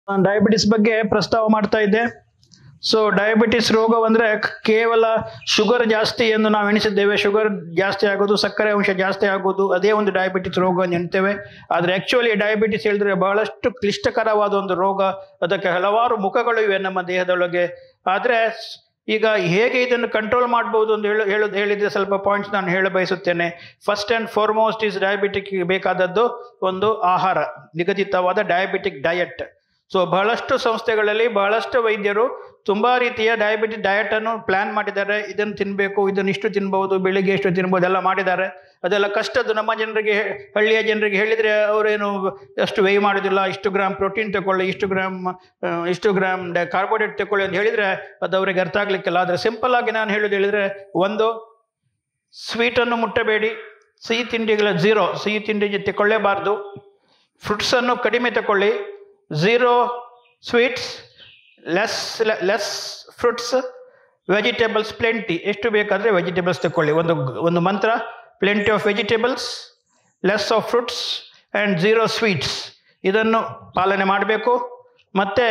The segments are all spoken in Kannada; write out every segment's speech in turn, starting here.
ನಾನು ಡಯಾಬಿಟಿಸ್ ಬಗ್ಗೆ ಪ್ರಸ್ತಾವ ಮಾಡ್ತಾ ಇದ್ದೆ ಸೊ ಡಯಾಬಿಟಿಸ್ ರೋಗವಂದ್ರೆ ಕ- ಕೇವಲ ಶುಗರ್ ಜಾಸ್ತಿ ಎಂದು ನಾವು ಎಣಿಸಿದ್ದೇವೆ ಶುಗರ್ ಜಾಸ್ತಿ ಆಗೋದು ಸಕ್ಕರೆ ಅಂಶ ಜಾಸ್ತಿ ಆಗೋದು ಅದೇ ಒಂದು ಡಯಾಬಿಟಿಸ್ ರೋಗ ಅಂತ ಎಣ್ತೇವೆ ಆದರೆ ಆಕ್ಚುಲಿ ಡಯಾಬಿಟಿಸ್ ಹೇಳಿದ್ರೆ ಬಹಳಷ್ಟು ಕ್ಲಿಷ್ಟಕರವಾದ ಒಂದು ರೋಗ ಅದಕ್ಕೆ ಹಲವಾರು ಮುಖಗಳು ಇವೆ ನಮ್ಮ ದೇಹದೊಳಗೆ ಆದರೆ ಈಗ ಹೇಗೆ ಇದನ್ನು ಕಂಟ್ರೋಲ್ ಮಾಡ್ಬೋದು ಅಂತ ಹೇಳು ಹೇಳೋದು ಹೇಳಿದ್ರೆ ಸ್ವಲ್ಪ ಪಾಯಿಂಟ್ಸ್ ನಾನು ಹೇಳ ಬಯಸುತ್ತೇನೆ first and foremost is diabetic ಬೇಕಾದದ್ದು ಒಂದು ಆಹಾರ ನಿಗದಿತವಾದ ಡಯಾಬಿಟಿಕ್ ಡಯಟ್ ಸೊ ಬಹಳಷ್ಟು ಸಂಸ್ಥೆಗಳಲ್ಲಿ ಬಹಳಷ್ಟು ವೈದ್ಯರು ತುಂಬಾ ರೀತಿಯ ಡಯಾಬಿಟಿಕ್ ಡಯಟ್ ಅನ್ನು ಪ್ಲಾನ್ ಮಾಡಿದ್ದಾರೆ ಇದನ್ನು ತಿನ್ನಬೇಕು ಇದನ್ನು ಇಷ್ಟು ತಿನ್ಬಹುದು ಬೆಳಿಗ್ಗೆ ಎಷ್ಟು ತಿನ್ಬಹುದು ಎಲ್ಲ ಮಾಡಿದ್ದಾರೆ ಅದೆಲ್ಲ ಕಷ್ಟದ್ದು ನಮ್ಮ ಜನರಿಗೆ ಹೇ- ಹಳ್ಳಿಯ ಜನರಿಗೆ ಹೇಳಿದ್ರೆ ಅವರೇನು ಅಷ್ಟು ವೇಯ್ ಮಾಡೋದಿಲ್ಲ ಇಷ್ಟು ಗ್ರಾಮ್ ಪ್ರೋಟೀನ್ ತಗೊಳ್ಳಿ ಇಷ್ಟು ಗ್ರಾಮ್ ಆ, ಇಷ್ಟು ಗ್ರಾಮ್ ಕಾರ್ಬೋಹೈಡ್ರೇಟ್ ತಗೊಳ್ಳಿ ಅಂತ ಹೇಳಿದ್ರೆ ಅದು ಅವರಿಗೆ ಅರ್ಥ ಆಗ್ಲಿಕ್ಕಿಲ್ಲ ಆದರೆ ಸಿಂಪಲ್ ಆಗಿ ನಾನು ಹೇಳೋದು ಹೇಳಿದ್ರೆ ಒಂದು ಸ್ವೀಟನ್ನು ಮುಟ್ಟಬೇಡಿ ಸಿಹಿ ತಿಂಡಿಗಳ ಝೀರೋ ಸಿಹಿ ತಿಂಡಿ ತಗೊಳ್ಳೇಬಾರ್ದು ಫ್ರೂಟ್ಸನ್ನು ಕಡಿಮೆ ತಗೊಳ್ಳಿ zero sweets less less fruits vegetables plenty ಎಷ್ಟು ಬೇಕಾದರೆ ವೆಜಿಟೇಬಲ್ಸ್ ತಗೊಳ್ಳಿ ಒಂದು ಒಂದು ಮಂತ್ರ plenty of vegetables less of fruits and zero sweets ಇದನ್ನು ಪಾಲನೆ ಮಾಡಬೇಕು ಮತ್ತು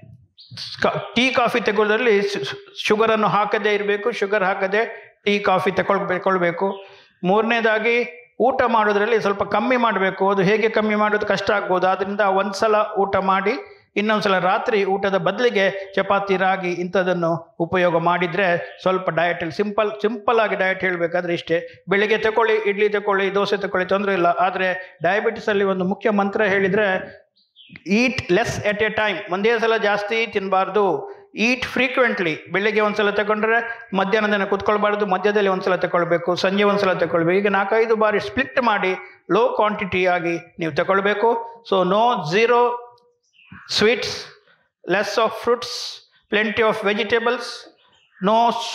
ಟೀ ಕಾಫಿ ತಗೊಳ್ಳೋದ್ರಲ್ಲಿ ಶುಗರನ್ನು ಹಾಕದೇ ಇರಬೇಕು ಶುಗರ್ ಹಾಕದೆ ಟೀ ಕಾಫಿ ತಗೊಳ್ಬೇಕೊಳ್ಬೇಕು ಮೂರನೇದಾಗಿ ಊಟ ಮಾಡೋದ್ರಲ್ಲಿ ಸ್ವಲ್ಪ ಕಮ್ಮಿ ಮಾಡಬೇಕು ಅದು ಹೇಗೆ ಕಮ್ಮಿ ಮಾಡೋದು ಕಷ್ಟ ಆಗ್ಬೋದು ಆದ್ದರಿಂದ ಒಂದ್ಸಲ ಊಟ ಮಾಡಿ ಇನ್ನೊಂದ್ಸಲ ರಾತ್ರಿ ಊಟದ ಬದಲಿಗೆ ಚಪಾತಿ ರಾಗಿ ಇಂಥದನ್ನು ಉಪಯೋಗ ಮಾಡಿದರೆ ಸ್ವಲ್ಪ ಡಯಟಲ್ಲಿ ಸಿಂಪಲ್ ಸಿಂಪಲ್ ಆಗಿ ಡಯಟ್ ಹೇಳಬೇಕಾದ್ರೆ ಇಷ್ಟೇ ಬೆಳಿಗ್ಗೆ ತಗೊಳ್ಳಿ ಇಡ್ಲಿ ತಗೊಳ್ಳಿ ದೋಸೆ ತಗೊಳ್ಳಿ ತೊಂದರೆ ಇಲ್ಲ ಆದರೆ ಡಯಾಬಿಟಿಸಲ್ಲಿ ಒಂದು ಮುಖ್ಯ ಮಂತ್ರ ಹೇಳಿದರೆ eat less at a time ಒಂದೇ ಸಲ ಜಾಸ್ತಿ ತಿನ್ನಬಾರ್ದು ಈಟ್ ಫ್ರೀಕ್ವೆಂಟ್ಲಿ ಬೆಳಿಗ್ಗೆ ಒಂದ್ಸಲ ತಗೊಂಡ್ರೆ ಮಧ್ಯಾಹ್ನದ ಕುತ್ಕೊಳ್ಬಾರ್ದು ಮಧ್ಯದಲ್ಲಿ ಒಂದ್ಸಲ ತಗೊಳ್ಬೇಕು ಸಂಜೆ ಒಂದ್ಸಲ ತಗೊಳ್ಬೇಕು ಈಗ ನಾಲ್ಕೈದು ಬಾರಿ ಸ್ಪ್ಲಿಟ್ ಮಾಡಿ ಲೋ ಕ್ವಾಂಟಿಟಿ ಆಗಿ ನೀವು ತಗೊಳ್ಬೇಕು so no zero sweets less of fruits plenty of vegetables no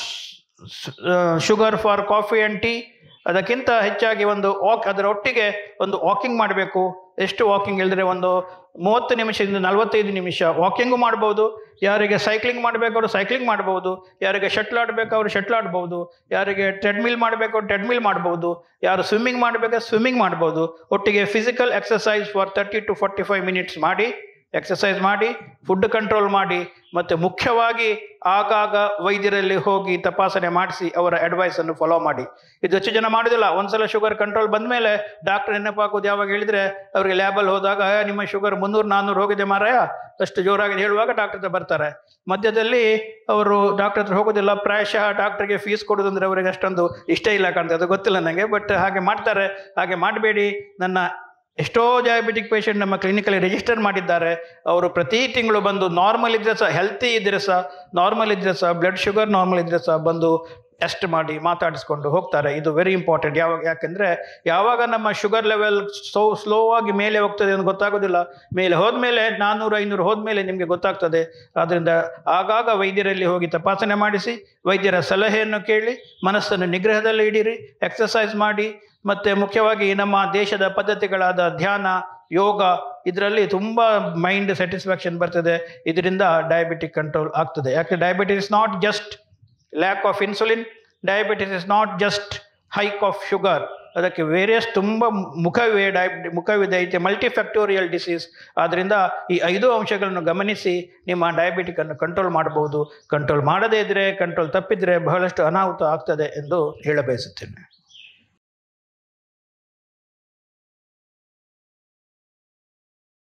sugar for coffee and tea ಅದಕ್ಕಿಂತ ಹೆಚ್ಚಾಗಿ ಒಂದು ವಾಕ್ ಅದರ ಒಟ್ಟಿಗೆ ಒಂದು ವಾಕಿಂಗ್ ಮಾಡಬೇಕು ಎಷ್ಟು ವಾಕಿಂಗ್ ಹೇಳಿದ್ರೆ ಒಂದು ಮೂವತ್ತು ನಿಮಿಷದಿಂದ ನಲವತ್ತೈದು ನಿಮಿಷ ವಾಕಿಂಗು ಮಾಡ್ಬೋದು ಯಾರಿಗೆ ಸೈಕ್ಲಿಂಗ್ ಮಾಡಬೇಕು ಅವರು ಸೈಕ್ಲಿಂಗ್ ಮಾಡ್ಬೋದು ಯಾರಿಗೆ ಶಟ್ಲ್ ಆಡಬೇಕು ಅವರು ಶಟ್ಲ್ ಆಡ್ಬೋದು ಯಾರಿಗೆ ಟ್ರೆಡ್ಮಿಲ್ ಮಾಡಬೇಕು ಟ್ರೆಡ್ಮಿಲ್ ಮಾಡ್ಬೋದು ಯಾರು ಸ್ವಿಮ್ಮಿಂಗ್ ಮಾಡಬೇಕು ಸ್ವಿಮ್ಮಿಂಗ್ ಮಾಡ್ಬೋದು ಒಟ್ಟಿಗೆ physical exercise for thirty to forty five minutes ಮಾಡಿ ಎಕ್ಸಸೈಸ್ ಮಾಡಿ ಫುಡ್ ಕಂಟ್ರೋಲ್ ಮಾಡಿ ಮತ್ತು ಮುಖ್ಯವಾಗಿ ಆಗಾಗ ವೈದ್ಯರಲ್ಲಿ ಹೋಗಿ ತಪಾಸಣೆ ಮಾಡಿಸಿ ಅವರ ಅಡ್ವೈಸನ್ನು ಫಾಲೋ ಮಾಡಿ ಇದು ಹೆಚ್ಚು ಜನ ಮಾಡೋದಿಲ್ಲ ಒಂದ್ಸಲ ಶುಗರ್ ಕಂಟ್ರೋಲ್ ಬಂದ ಮೇಲೆ ಡಾಕ್ಟರ್ ನೆನಪಾಕೋದು ಯಾವಾಗ ಹೇಳಿದರೆ ಅವರಿಗೆ ಲ್ಯಾಬಲ್ಲಿ ಹೋದಾಗ "ಆ, ನಿಮ್ಮ ಶುಗರ್ ಮುನ್ನೂರು ನಾನ್ನೂರು ಹೋಗಿದೆ ಮಾರಾಯ ಅಷ್ಟು ಜೋರಾಗಿ ಹೇಳುವಾಗ ಡಾಕ್ಟರ್ ಹತ್ರ ಬರ್ತಾರೆ ಮಧ್ಯದಲ್ಲಿ ಅವರು ಡಾಕ್ಟರ್ ಹತ್ರ ಹೋಗೋದಿಲ್ಲ ಪ್ರಾಯಶಃ ಡಾಕ್ಟರ್ಗೆ ಫೀಸ್ ಕೊಡೋದಂದ್ರೆ ಅವರಿಗೆ ಅಷ್ಟೊಂದು ಇಷ್ಟ ಇಲ್ಲ ಕಾಣ್ತದೆ ಅದು ಗೊತ್ತಿಲ್ಲ ನನಗೆ ಬಟ್ ಹಾಗೆ ಮಾಡ್ತಾರೆ ಹಾಗೆ ಮಾಡಬೇಡಿ ನನ್ನ ಎಷ್ಟೋ ಡಯಾಬಿಟಿಕ್ ಪೇಷಂಟ್ ನಮ್ಮ ಕ್ಲಿನಿಕಲ್ಲಿ ರಿಜಿಸ್ಟರ್ ಮಾಡಿದ್ದಾರೆ ಅವರು ಪ್ರತಿ ತಿಂಗಳು ಬಂದು ನಾರ್ಮಲ್ ಇದ್ರೆ ಸಹ ಹೆಲ್ತಿ ಇದ್ರೆ ಸಹ ನಾರ್ಮಲ್ ಇದ್ರೆ ಸಹ ಬ್ಲಡ್ ಶುಗರ್ ನಾರ್ಮಲ್ ಇದ್ರೆ ಸಹ ಬಂದು ಟೆಸ್ಟ್ ಮಾಡಿ ಮಾತಾಡಿಸ್ಕೊಂಡು ಹೋಗ್ತಾರೆ ಇದು ವೆರಿ ಇಂಪಾರ್ಟೆಂಟ್ ಯಾವಾಗ ಯಾಕೆಂದರೆ ಯಾವಾಗ ನಮ್ಮ ಶುಗರ್ ಲೆವೆಲ್ ಸೋ ಸ್ಲೋ ಆಗಿ ಮೇಲೆ ಹೋಗ್ತದೆ ಅಂತ ಗೊತ್ತಾಗೋದಿಲ್ಲ ಮೇಲೆ ಹೋದ್ಮೇಲೆ ನಾನ್ನೂರು ಐನೂರು ಹೋದ್ಮೇಲೆ ನಿಮಗೆ ಗೊತ್ತಾಗ್ತದೆ ಆದ್ದರಿಂದ ಆಗಾಗ ವೈದ್ಯರಲ್ಲಿ ಹೋಗಿ ತಪಾಸಣೆ ಮಾಡಿಸಿ ವೈದ್ಯರ ಸಲಹೆಯನ್ನು ಕೇಳಿ ಮನಸ್ಸನ್ನು ನಿಗ್ರಹದಲ್ಲಿ ಇಡಿರಿ ಎಕ್ಸಸೈಸ್ ಮಾಡಿ ಮತ್ತು ಮುಖ್ಯವಾಗಿ ನಮ್ಮ ದೇಶದ ಪದ್ಧತಿಗಳಾದ ಧ್ಯಾನ ಯೋಗ ಇದರಲ್ಲಿ ತುಂಬ ಮೈಂಡ್ ಸ್ಯಾಟಿಸ್ಫ್ಯಾಕ್ಷನ್ ಬರ್ತದೆ ಇದರಿಂದ ಡಯಾಬಿಟಿಕ್ ಕಂಟ್ರೋಲ್ ಆಗ್ತದೆ ಯಾಕೆ diabetes is not just lack of insulin diabetes is not just hike of sugar ಅದಕ್ಕೆ ವೇರಿಯಸ್ ತುಂಬ ಮುಖವಿವೆ ಡಯಾಬಿಟಿ ಮುಖವಿದೆ ಐತೆ ಮಲ್ಟಿಫ್ಯಾಕ್ಟೋರಿಯಲ್ ಡಿಸೀಸ್ ಆದ್ದರಿಂದ ಈ ಐದು ಅಂಶಗಳನ್ನು ಗಮನಿಸಿ ನಿಮ್ಮ ಡಯಾಬಿಟಿಕನ್ನು ಕಂಟ್ರೋಲ್ ಮಾಡಬಹುದು ಕಂಟ್ರೋಲ್ ಮಾಡದೇ ಇದ್ದರೆ ಕಂಟ್ರೋಲ್ ತಪ್ಪಿದರೆ ಬಹಳಷ್ಟು ಅನಾಹುತ ಆಗ್ತದೆ ಎಂದು ಹೇಳಬಯಸುತ್ತೇನೆ